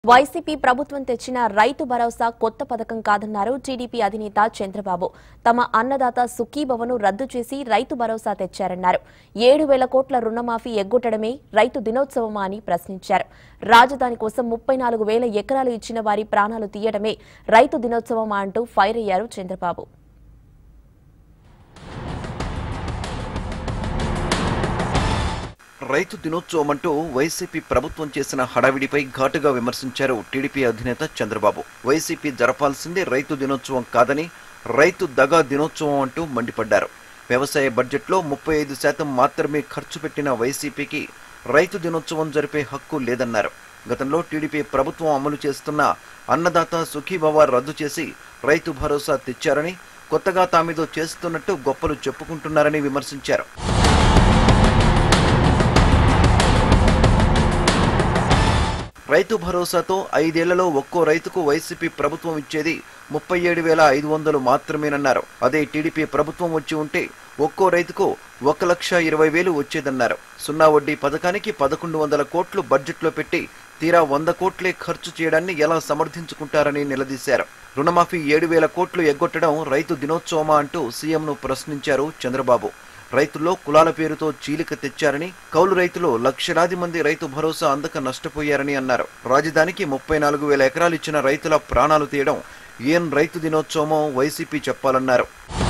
YCP ప్రభుత్వం తెచ్చిన రైతు భరోసా కొత్త పథకం కాదన్నారు టీడీపీ అధినేత చంద్రబాబు తమ అన్నదాత సుఖీభవను రద్దు చేసి రైతు భరోసా తెచ్చారన్నారు ఏడు వేల కోట్ల రుణమాఫీ ఎగ్గొట్టడమే రైతు దినోత్సవమా అని ప్రశ్నించారు రాజధాని కోసం ముప్పై నాలుగు వేల ఎకరాలు ఇచ్చిన వారి ప్రాణాలు తీయడమే రైతు దినోత్సవమా అంటూ ఫైర్ అయ్యారు చంద్రబాబు రైతు దినోత్సవం అంటూ వైసీపీ ప్రభుత్వం చేసిన హడావిడిపై ఘాటుగా విమర్శించారు టీడీపీ అధినేత చంద్రబాబు వైసీపీ జరపాల్సింది రైతు దినోత్సవం కాదని రైతు దగా దినోత్సవం అంటూ మండిపడ్డారు వ్యవసాయ బడ్జెట్లో ముప్పై ఐదు శాతం మాత్రమే ఖర్చు పెట్టిన వైసీపీకి రైతు దినోత్సవం జరిపే హక్కు లేదన్నారు గతంలో టీడీపీ ప్రభుత్వం అమలు చేస్తున్న అన్నదాత సుఖీభవ రద్దు చేసి రైతు భరోసా తెచ్చారని కొత్తగా తామిదో చేస్తున్నట్టు గొప్పలు చెప్పుకుంటున్నారని విమర్శించారు రైతు భరోసాతో ఐదేళ్లలో ఒక్కో రైతుకు వైసీపీ ప్రభుత్వం ఇచ్చేది ముప్పై ఏడు వేల ఐదు వందలు మాత్రమేనన్నారు అదే టీడీపీ ప్రభుత్వం వచ్చి ఉంటే ఒక్కో రైతుకు ఒక లక్ష ఇరవై వేలు వచ్చేదన్నారు సున్నా వడ్డీ పథకానికి పదకొండు వందల కోట్లు బడ్జెట్లో పెట్టి తీరా వంద కోట్లే ఖర్చు చేయడాన్ని ఎలా సమర్థించుకుంటారని నిలదీశారు రుణమాఫీ ఏడు వేల కోట్లు ఎగ్గొట్టడం రైతు దినోత్సవమా అంటూ సీఎంను ప్రశ్నించారు చంద్రబాబు రైతుల్లో కులాల పేరుతో చీలిక తెచ్చారని కౌలు రైతులు లక్షలాది మంది రైతు భరోసా అందక నష్టపోయారని అన్నారు రాజధానికి ముప్పై నాలుగు వేల ఎకరాలు ఇచ్చిన రైతుల ప్రాణాలు తీయడం ఏం రైతు దినోత్సవమో వైసీపీ చెప్పాలన్నారు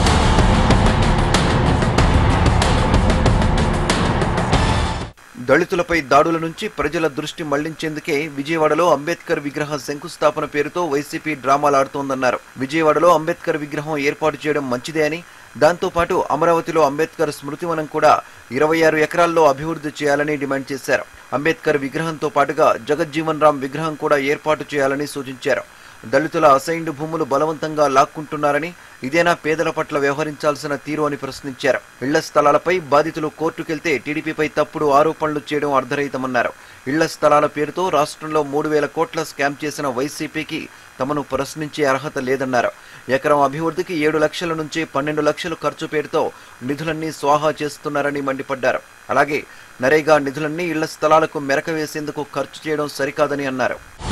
దళితులపై దాడుల నుంచి ప్రజల దృష్టి మళ్లించేందుకే విజయవాడలో అంబేద్కర్ విగ్రహ శంకుస్థాపన పేరుతో వైసీపీ డ్రామాలాడుతోందన్నారు విజయవాడలో అంబేద్కర్ విగ్రహం ఏర్పాటు చేయడం మంచిదే అని దాంతోపాటు అమరావతిలో అంబేద్కర్ స్మృతివనం కూడా ఇరవై ఆరు ఎకరాల్లో అభివృద్ధి చేయాలని డిమాండ్ చేశారు అంబేద్కర్ విగ్రహంతో పాటుగా జగజ్జీవన్ రామ్ విగ్రహం కూడా ఏర్పాటు చేయాలని సూచించారు దళితుల అసైన్డ్ భూములు బలవంతంగా లాక్కుంటున్నారని ఇదేనా పేదల పట్ల వ్యవహరించాల్సిన తీరు అని ప్రశ్నించారు ఇళ్ల స్థలాలపై బాధితులు కోర్టుకెళ్తే టీడీపీపై తప్పుడు ఆరోపణలు చేయడం అర్ధరహితమన్నారు ఇళ్ల స్థలాల పేరుతో రాష్ట్రంలో మూడు వేల కోట్ల స్కామ్ చేసిన వైసీపీకి తమను ప్రశ్నించే అర్హత లేదన్నారు ఎకరం అభివృద్ధికి ఏడు లక్షల నుంచి పన్నెండు లక్షలు ఖర్చు పేరుతో నిధులన్నీ స్వాహా చేస్తున్నారని మండిపడ్డారు అలాగే నరేగా నిధులన్నీ ఇళ్ల స్థలాలకు మెరక వేసేందుకు ఖర్చు చేయడం సరికాదని అన్నారు